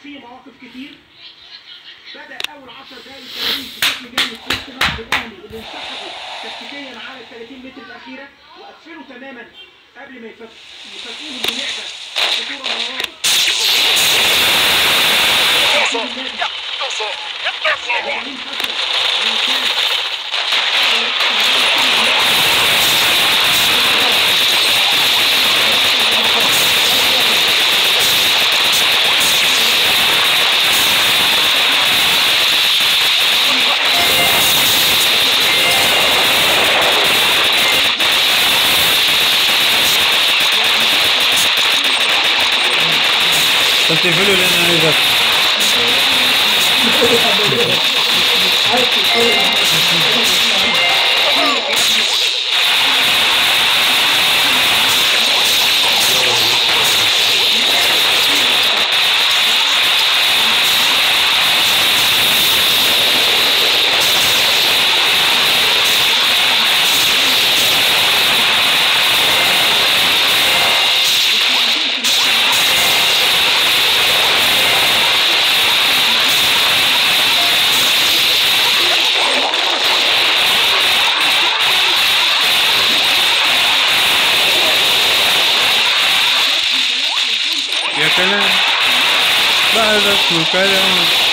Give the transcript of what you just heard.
في مواقف كتير بدا اول 10 دقائق التمرين بشكل جامد في وسط ملعب الاهلي اللي انسحبوا تكتيكيا على ال 30 متر الاخيره وقفلوا تماما قبل ما يفك- يفاجئوهم بلعبه خطوره مرارة وبعدين حصل ممتاز. تحتفلوا لنا عايزك يا كلام بعدك وكلام